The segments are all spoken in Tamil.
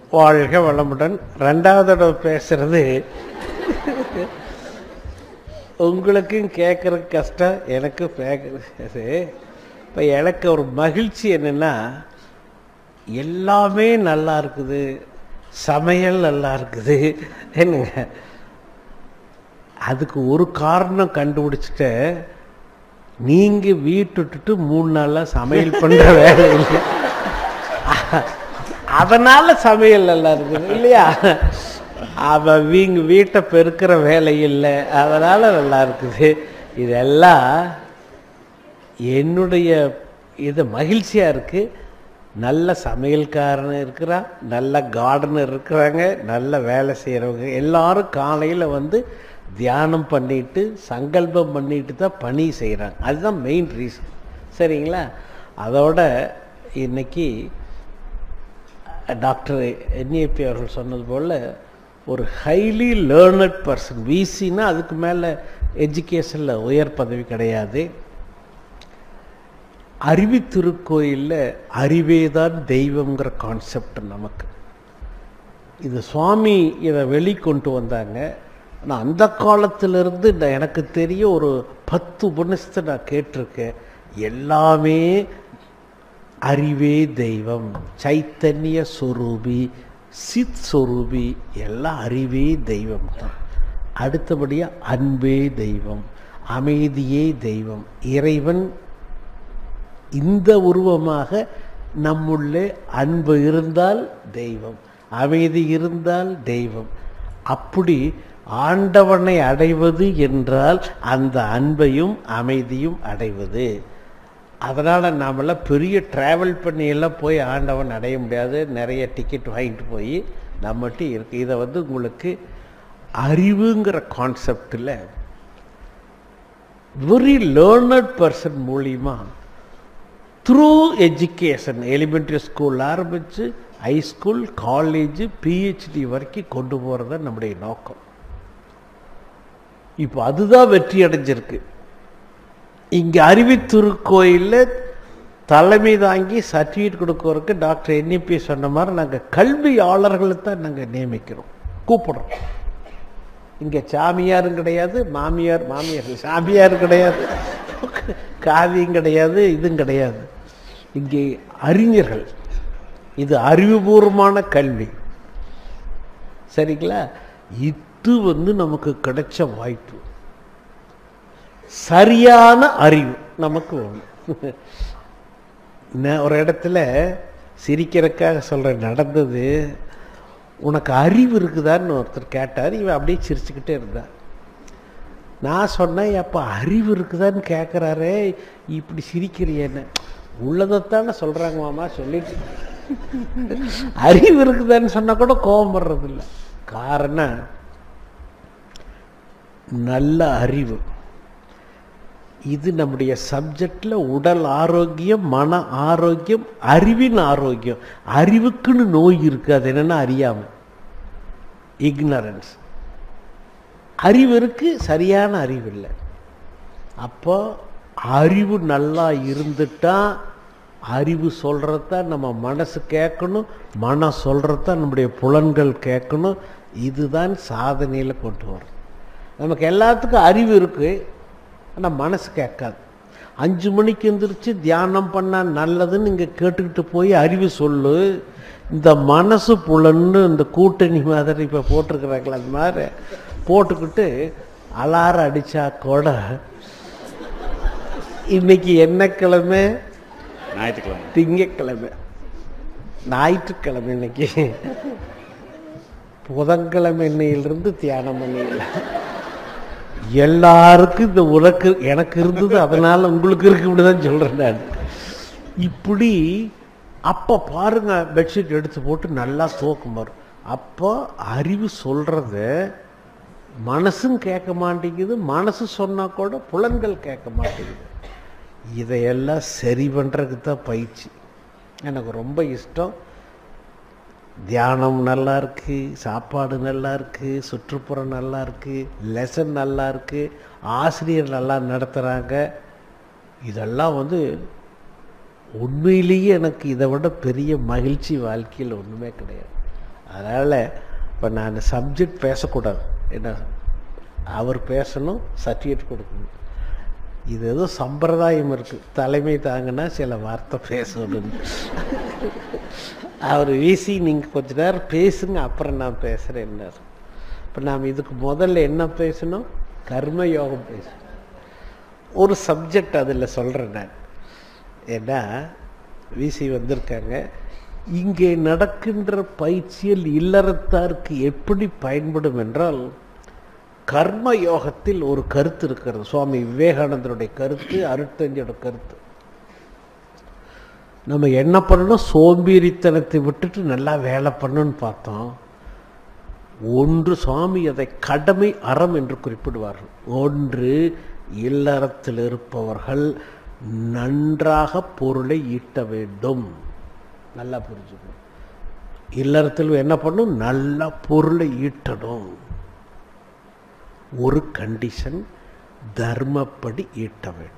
வாழ்க வளமுடன் ரெண்டாவது தடவை பேசுறது உங்களுக்கும் கேட்குற கஷ்டம் எனக்கு கேட்குறது இப்போ எனக்கு ஒரு மகிழ்ச்சி என்னென்னா எல்லாமே நல்லா இருக்குது சமையல் நல்லா இருக்குது என்னங்க அதுக்கு ஒரு காரணம் கண்டுபிடிச்சிட்ட நீங்கள் வீட்டு விட்டுட்டு மூணு நாளாக சமையல் பண்ணுற வேலை இல்லை அதனால சமையல் நல்லா இருக்குது இல்லையா அவன் வீங்க வீட்டை பெருக்கிற வேலை இல்லை அதனால நல்லா இருக்குது இதெல்லாம் என்னுடைய இது மகிழ்ச்சியாக இருக்குது நல்ல சமையல்காரன் இருக்கிறான் நல்ல கார்டனர் இருக்கிறாங்க நல்ல வேலை செய்கிறவங்க எல்லாரும் காலையில் வந்து தியானம் பண்ணிட்டு சங்கல்பம் பண்ணிட்டு தான் பணி செய்கிறாங்க அதுதான் மெயின் ரீசன் சரிங்களா அதோட இன்னைக்கு டாக்டர் என்ஏபி அவர்கள் சொன்னது போல் ஒரு ஹைலி லேர்னட் பர்சன் விசின்னா அதுக்கு மேலே எஜுகேஷனில் உயர் பதவி கிடையாது அறிவி திருக்கோயிலில் அறிவே தான் தெய்வங்கிற கான்செப்ட் நமக்கு இது சுவாமி இதை வெளிக்கொண்டு வந்தாங்க ஆனால் அந்த காலத்திலிருந்து நான் எனக்கு தெரிய ஒரு பத்து உபநிஷத்தை நான் கேட்டிருக்கேன் எல்லாமே அறிவே தெய்வம் சைத்தன்ய சொரூபி சித் சொரூபி எல்லாம் அறிவே தெய்வம் தான் அடுத்தபடியாக அன்பே தெய்வம் அமைதியே தெய்வம் இறைவன் இந்த உருவமாக நம்முள்ளே அன்பு இருந்தால் தெய்வம் அமைதி இருந்தால் தெய்வம் அப்படி ஆண்டவனை அடைவது என்றால் அந்த அன்பையும் அமைதியும் அடைவது அதனால் நாமெல்லாம் பெரிய ட்ராவல் பண்ணி எல்லாம் போய் ஆண்டவன் அடைய முடியாது நிறைய டிக்கெட் வாங்கிட்டு போய் நம்மகிட்ட இருக்கு இதை வந்து உங்களுக்கு அறிவுங்கிற கான்செப்டில் வெரி லேர்னட் பர்சன் மூலியமா த்ரூ எஜுகேஷன் எலிமெண்ட்ரி ஸ்கூல் ஆரம்பித்து ஹைஸ்கூல் காலேஜ் பிஹெச்டி வரைக்கும் கொண்டு போகிறது தான் நம்முடைய நோக்கம் இப்போ அதுதான் வெற்றி அடைஞ்சிருக்கு இங்கே அறிவி திருக்கோயிலில் தலைமை தாங்கி சர்டிஃபிகேட் கொடுக்கறதுக்கு டாக்டர் என்இபி சொன்ன மாதிரி நாங்கள் கல்வியாளர்களை தான் நாங்கள் நியமிக்கிறோம் கூப்பிடுறோம் இங்கே சாமியாரும் கிடையாது மாமியார் மாமியார் இல்லை, சாமியாரும் கிடையாது காவியும் கிடையாது இதுவும் கிடையாது இங்கே அறிஞர்கள் இது அறிவுபூர்வமான கல்வி சரிங்களா இது வந்து நமக்கு கிடைச்ச வாய்ப்பு சரியான அறிவு நமக்கு வேணும் நான் ஒரு இடத்துல சிரிக்கிறதுக்காக சொல்கிறேன் நடந்தது உனக்கு அறிவு இருக்குதான்னு ஒருத்தர் கேட்டார் இவன் அப்படியே சிரிச்சுக்கிட்டே இருந்தான் நான் சொன்னேன் அப்போ அறிவு இருக்குதான்னு கேட்குறாரே இப்படி சிரிக்கிறியேன்னு உள்ளதைத்தானே சொல்கிறாங்க மாமா சொல்லிட்டு அறிவு இருக்குதான்னு சொன்னால் கூட கோபம் வர்றதில்ல காரணம் நல்ல அறிவு இது நம்முடைய சப்ஜெக்டில் உடல் ஆரோக்கியம் மன ஆரோக்கியம் அறிவின் ஆரோக்கியம் அறிவுக்குன்னு நோய் இருக்குது அது என்னென்னா அறியாமல் இக்னரன்ஸ் அறிவு இருக்கு சரியான அறிவு இல்லை அப்போ அறிவு நல்லா இருந்துட்டா அறிவு சொல்கிறதான் நம்ம மனசு கேட்கணும் மனம் சொல்கிறதான் நம்முடைய புலன்கள் கேட்கணும் இதுதான் சாதனையில் கொண்டு வரும் நமக்கு எல்லாத்துக்கும் அறிவு இருக்குது ஆனால் மனசு கேட்காது அஞ்சு மணிக்கு எந்திரிச்சு தியானம் பண்ணால் நல்லதுன்னு இங்கே கேட்டுக்கிட்டு போய் அறிவு சொல்லு இந்த மனசு புலன்னு இந்த கூட்டணி மாதிரி இப்போ போட்டிருக்கிறாங்களே அது மாதிரி போட்டுக்கிட்டு அலாரம் அடித்தா கூட இன்னைக்கு என்ன கிழமை ஞாயிற்றுக்கிழமை திங்கக்கிழமை ஞாயிற்றுக்கிழமை இன்னைக்கு புதன்கிழமை இன்னையிலிருந்து தியானம் பண்ணிடலாம் எல்லாருக்கும் இந்த உனக்கு எனக்கு இருந்தது அதனால உங்களுக்கு இருக்கு இப்படிதான் சொல்றேன் நான் இப்படி அப்போ பாருங்க பெட்ஷீட் எடுத்து போட்டு நல்லா தூக்கம் வரும் அப்போ அறிவு சொல்றத மனசும் கேட்க மாட்டேங்குது மனசு சொன்னா கூட புலன்கள் கேட்க மாட்டேங்குது இதையெல்லாம் சரி பண்ணுறதுக்கு தான் பயிற்சி எனக்கு ரொம்ப இஷ்டம் தியானம் நல்லா இருக்கு சாப்பாடு நல்லா இருக்கு சுற்றுப்புறம் நல்லா இருக்கு லெசன் நல்லா இருக்கு ஆசிரியர் நல்லா நடத்துகிறாங்க இதெல்லாம் வந்து உண்மையிலேயே எனக்கு இதை விட பெரிய மகிழ்ச்சி வாழ்க்கையில் ஒன்றுமே கிடையாது அதனால் இப்போ நான் சப்ஜெக்ட் பேசக்கூடாது என்ன அவர் பேசணும் சர்டிஃபிகேட் கொடுக்கணும் இது ஏதோ சம்பிரதாயம் இருக்குது தலைமை தாங்கினா சில வார்த்தை பேசணும் அவர் வீசி நீங்கள் கொஞ்ச நேரம் பேசுங்க அப்புறம் நான் பேசுகிறேன்னார் இப்போ நாம் இதுக்கு முதல்ல என்ன பேசணும் கர்ம யோகம் பேசணும் ஒரு சப்ஜெக்ட் அதில் சொல்கிறேன் நான் ஏன்னா விசி வந்திருக்காங்க இங்கே நடக்கின்ற பயிற்சியில் இல்லறத்தாருக்கு எப்படி பயன்படும் என்றால் கர்ம யோகத்தில் ஒரு கருத்து இருக்கிறது சுவாமி விவேகானந்தருடைய கருத்து அருட்தஞ்சோட கருத்து நம்ம என்ன பண்ணணும் சோம்பேறித்தனத்தை விட்டுட்டு நல்லா வேலை பண்ணணும்னு பார்த்தோம் ஒன்று சுவாமி அதை கடமை அறம் என்று குறிப்பிடுவார்கள் ஒன்று இல்லறத்தில் இருப்பவர்கள் நன்றாக பொருளை ஈட்ட வேண்டும் நல்லா புரிஞ்சுக்கணும் இல்லறத்தில் என்ன பண்ணும் நல்ல பொருளை ஈட்டணும் ஒரு கண்டிஷன் தர்மப்படி ஈட்ட வேண்டும்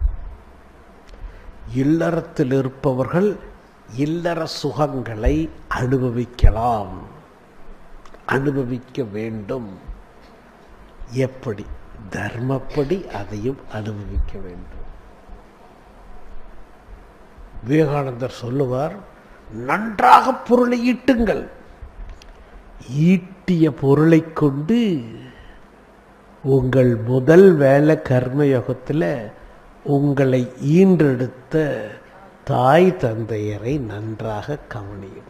இல்லறத்தில் இருப்பவர்கள் இல்லற சுகங்களை அனுபவிக்கலாம் அனுபவிக்க வேண்டும் எப்படி தர்மப்படி அதையும் அனுபவிக்க வேண்டும் விவேகானந்தர் சொல்லுவார் நன்றாக பொருளை ஈட்டுங்கள் ஈட்டிய பொருளை கொண்டு உங்கள் முதல் வேலை கர்மயோகத்தில் உங்களை ஈன்றெடுத்த தாய் தந்தையரை நன்றாக கவனியுங்கள்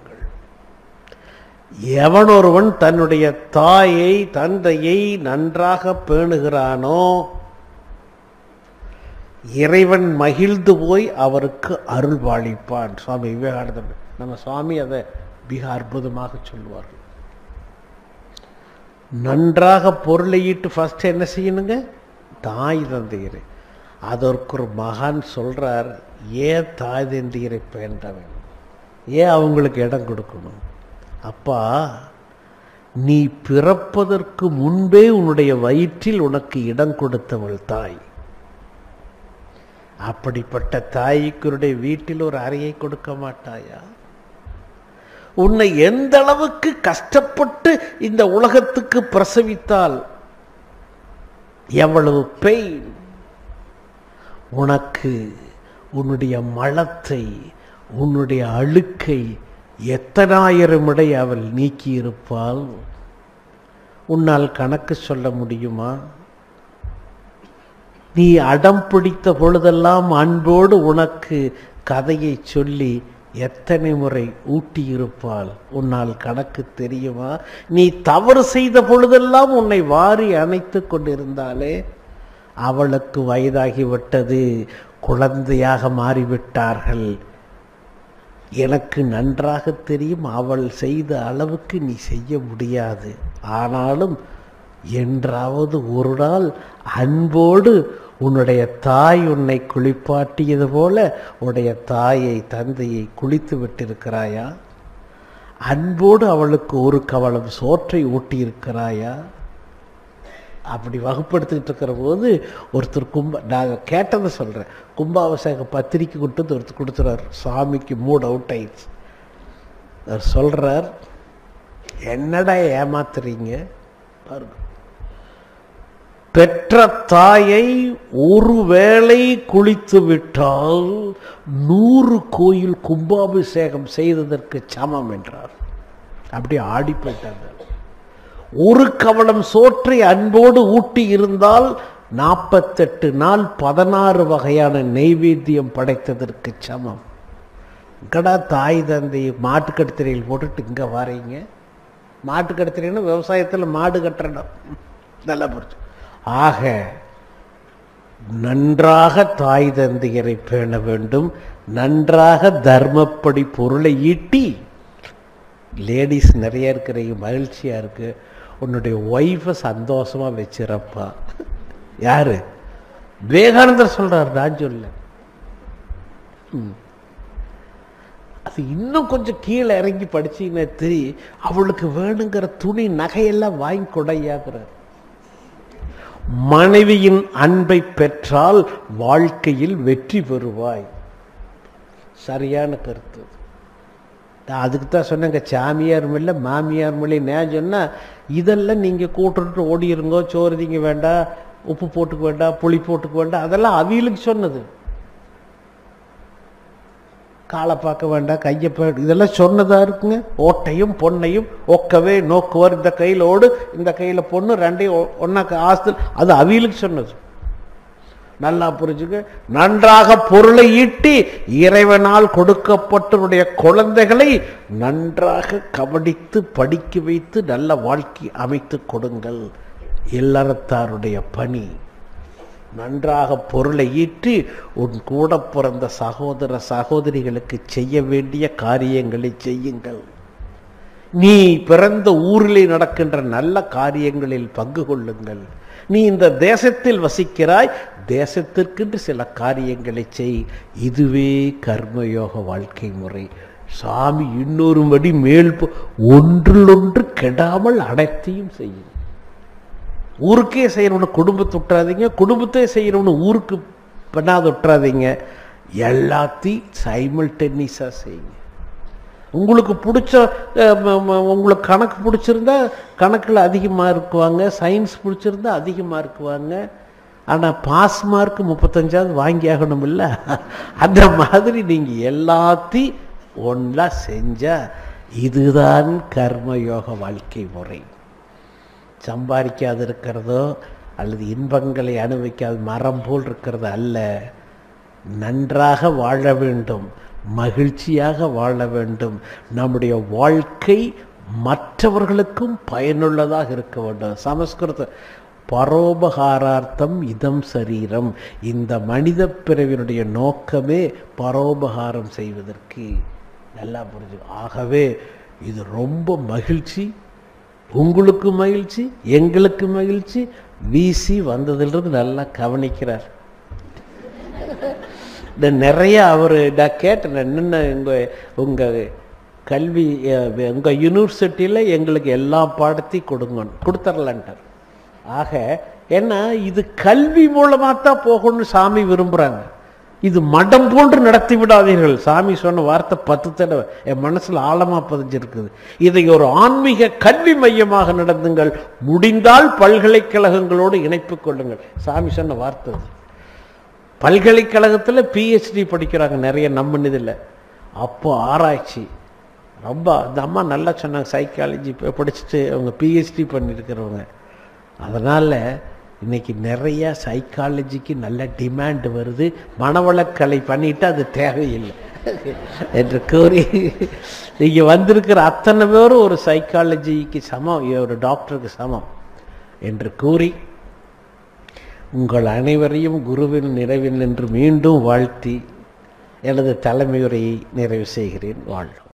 எவன் ஒருவன் தன்னுடைய தாயை தந்தையை நன்றாக பேணுகிறானோ இறைவன் மகிழ்ந்து போய் அவருக்கு அருள் பாலிப்பான் சுவாமி விவேகானந்தர் நம்ம சுவாமி அதை மிக அற்புதமாக சொல்லுவார்கள் நன்றாக பொருளை ஈட்டு ஃபஸ்ட்டு என்ன செய்யணுங்க தாய் தந்தையரை அதற்கு ஒரு மகான் சொல்கிறார் ஏன் தாய் தந்தையரை பேண்ட வேணும் ஏன் அவங்களுக்கு இடம் கொடுக்கணும் அப்பா நீ பிறப்பதற்கு முன்பே உன்னுடைய வயிற்றில் உனக்கு இடம் கொடுத்தவள் தாய் அப்படிப்பட்ட தாய்க்குருடைய வீட்டில் ஒரு அறையை கொடுக்க மாட்டாயா உன்னை எந்த அளவுக்கு கஷ்டப்பட்டு இந்த உலகத்துக்கு பிரசவித்தால் எவ்வளவு பெயின் உனக்கு உன்னுடைய மலத்தை உன்னுடைய அழுக்கை எத்தனாயிரம் இடை அவள் நீக்கியிருப்பாள் உன்னால் கணக்கு சொல்ல முடியுமா நீ அடம் பிடித்த பொழுதெல்லாம் அன்போடு உனக்கு கதையை சொல்லி எத்தனை முறை ஊட்டியிருப்பாள் உன்னால் கணக்கு தெரியுமா நீ தவறு செய்த பொழுதெல்லாம் உன்னை வாரி அணைத்து கொண்டிருந்தாலே அவளுக்கு வயதாகிவிட்டது குழந்தையாக மாறிவிட்டார்கள் எனக்கு நன்றாக தெரியும் அவள் செய்த அளவுக்கு நீ செய்ய முடியாது ஆனாலும் என்றாவது ஒரு நாள் அன்போடு உன்னுடைய தாய் உன்னை குளிப்பாட்டியது போல உன்னுடைய தாயை தந்தையை குளித்து விட்டிருக்கிறாயா அன்போடு அவளுக்கு ஒரு கவலம் சோற்றை ஊட்டியிருக்கிறாயா அப்படி வகுப்படுத்திக்கிட்டு இருக்கிற போது ஒருத்தர் கும்ப நான் கேட்டதை சொல்கிறேன் கும்பாபிஷேக பத்திரிக்கை கொடுத்து ஒருத்தர் கொடுத்துறார் சாமிக்கு மூட் அவுட் ஆயிடுச்சு அவர் சொல்கிறார் என்னடா ஏமாத்துறீங்க பாருங்க பெற்ற தாயை ஒருவேளை குளித்து விட்டால் நூறு கோயில் கும்பாபிஷேகம் செய்ததற்கு சமம் என்றார் அப்படி ஆடி போயிட்டாங்க ஒரு கவளம் சோற்றை அன்போடு ஊட்டி இருந்தால் நாற்பத்தெட்டு நாள் பதினாறு வகையான நெய்வேத்தியம் படைத்ததற்கு சமம் இங்கடா தாய் தந்தை மாட்டுக்கடுத்திரையில் போட்டுட்டு இங்கே வாரீங்க மாட்டுக்கடுத்திரைன்னு விவசாயத்தில் மாடு கட்டுறோம் நல்லா புரிஞ்சு ஆக நன்றாக தாய் தந்தையரை பேண வேண்டும் நன்றாக தர்மப்படி பொருளை ஈட்டி லேடிஸ் நிறைய இருக்கிறீங்க மகிழ்ச்சியாக இருக்கு உன்னுடைய ஒய்ஃபை சந்தோஷமாக வச்சிரப்பா யாரு விவேகானந்தர் சொல்றார் நான் சொல்ல ம். அது இன்னும் கொஞ்சம் கீழே இறங்கி படிச்சீங்கன்னா தெரியும் அவளுக்கு வேணுங்கிற துணி நகையெல்லாம் வாங்கி கொடையாகிறார் மனைவியின் அன்பை பெற்றால் வாழ்க்கையில் வெற்றி பெறுவாய் சரியான கருத்து நான் அதுக்கு தான் சொன்னேங்க சாமியார் மில்ல மாமியார் மில்லை நான் சொன்னால் இதெல்லாம் நீங்கள் கூட்டுட்டு ஓடிருங்கோ சோறு திங்க வேண்டாம் உப்பு போட்டுக்க வேண்டாம் புளி போட்டுக்க வேண்டாம் அதெல்லாம் அவியலுக்கு சொன்னது காலை பார்க்க வேண்டாம் கையை பா- இதெல்லாம் சொன்னதா இருக்குங்க ஓட்டையும் பொண்ணையும் ஒக்கவே நோக்குவர் இந்த கையில் ஓடு இந்த கையில் பொண்ணு ரெண்டையும் ஒ- ஒண்ணா ஆஸ்தல் அது அவியலுக்கு சொன்னது நல்லா புரிஞ்சுக்க நன்றாக பொருளை ஈட்டி இறைவனால் கொடுக்கப்பட்டவருடைய குழந்தைகளை நன்றாக கவனித்து படிக்க வைத்து நல்ல வாழ்க்கை அமைத்து கொடுங்கள் இல்லறத்தாருடைய பணி நன்றாக பொருளை ஈட்டி உன் கூட பிறந்த சகோதர சகோதரிகளுக்கு செய்ய வேண்டிய காரியங்களை செய்யுங்கள் நீ பிறந்த ஊரிலே நடக்கின்ற நல்ல காரியங்களில் பங்கு கொள்ளுங்கள் நீ இந்த தேசத்தில் வசிக்கிறாய் தேசத்திற்கென்று சில காரியங்களை செய் இதுவே கர்மயோக வாழ்க்கை முறை சாமி இன்னொரு மடி மேல் போ- ஒன்றிலொன்று கெடாமல் அனைத்தையும் செய்யும் ஊருக்கே செய்யணும்னு குடும்பத்தை விட்டுறாதீங்க குடும்பத்தை செய்யணும்னு ஊருக்கு பண்ணாத விட்டுறாதீங்க எல்லாத்தையும் சைமல்டேனியஸாக செய்யுங்க உங்களுக்கு பிடிச்ச அஹ், ம- ம- உங்களுக்கு கணக்கு பிடிச்சிருந்தா கணக்கில் அதிகமாக இருக்குவாங்க சயின்ஸ் பிடிச்சிருந்தா அதிகமாக இருக்குவாங்க ஆனால் பாஸ் மார்க் முப்பத்தஞ்சாவது வாங்கி ஆகணும் இல்லை அந்த மாதிரி நீங்கள் எல்லாத்தையும் ஒன்றா செஞ்சால் இதுதான் கர்மயோக வாழ்க்கை முறை சம்பாதிக்காது இருக்கிறதோ அல்லது இன்பங்களை அனுபவிக்காத மரம் போல் இருக்கிறது அல்ல நன்றாக வாழ வேண்டும் மகிழ்ச்சியாக வாழ வேண்டும் நம்முடைய வாழ்க்கை மற்றவர்களுக்கும் பயனுள்ளதாக இருக்க வேண்டும் சமஸ்கிருத பரோபகாரார்த்தம் இதம் சரீரம் இந்த மனித பிறவினுடைய நோக்கமே பரோபகாரம் செய்வதற்கு நல்லா புரிஞ்சு ஆகவே இது ரொம்ப மகிழ்ச்சி உங்களுக்கு மகிழ்ச்சி எங்களுக்கு மகிழ்ச்சி வீசி வந்ததிலிருந்து நல்லா கவனிக்கிறார் இந்த நிறைய அவர் நான் கேட்டேன் என்னென்ன உங்கள் உங்கள் கல்வி உங்கள் யூனிவர்சிட்டியில் எங்களுக்கு எல்லா பாடத்தையும் கொடுங்க கொடுத்துர்லான்ட்டார் ஆக ஏன்னா இது கல்வி மூலமாக தான் போகணும்னு சாமி விரும்புகிறாங்க இது மடம் போன்று நடத்தி விடாதீர்கள் சாமி சொன்ன வார்த்தை பத்து தடவை என் மனசில் ஆழமாக பதிஞ்சிருக்குது இதை ஒரு ஆன்மீக கல்வி மையமாக நடந்துங்கள் முடிந்தால் பல்கலைக்கழகங்களோடு இணைப்பு கொள்ளுங்கள் சாமி சொன்ன வார்த்தை அது பல்கலைக்கழகத்தில் பிஹெச்டி படிக்கிறாங்க நிறைய நம்பினதில்லை அப்போ ஆராய்ச்சி ரொம்ப அந்த அம்மா நல்லா சொன்னாங்க சைக்காலஜி படிச்சுட்டு அவங்க பிஹெச்டி பண்ணியிருக்கிறவங்க அதனால் இன்னைக்கு நிறைய சைக்காலஜிக்கு நல்ல டிமாண்ட் வருது மனவளக்கலை பண்ணிட்டு அது தேவையில்லை என்று கூறி நீங்கள் வந்திருக்கிற அத்தனை பேரும் ஒரு சைக்காலஜிக்கு சமம் ஒரு டாக்டருக்கு சமம் என்று கூறி உங்கள் அனைவரையும் குருவின் நிறைவில் நின்று மீண்டும் வாழ்த்தி எனது தலைமையுரையை நிறைவு செய்கிறேன் வாழ்வு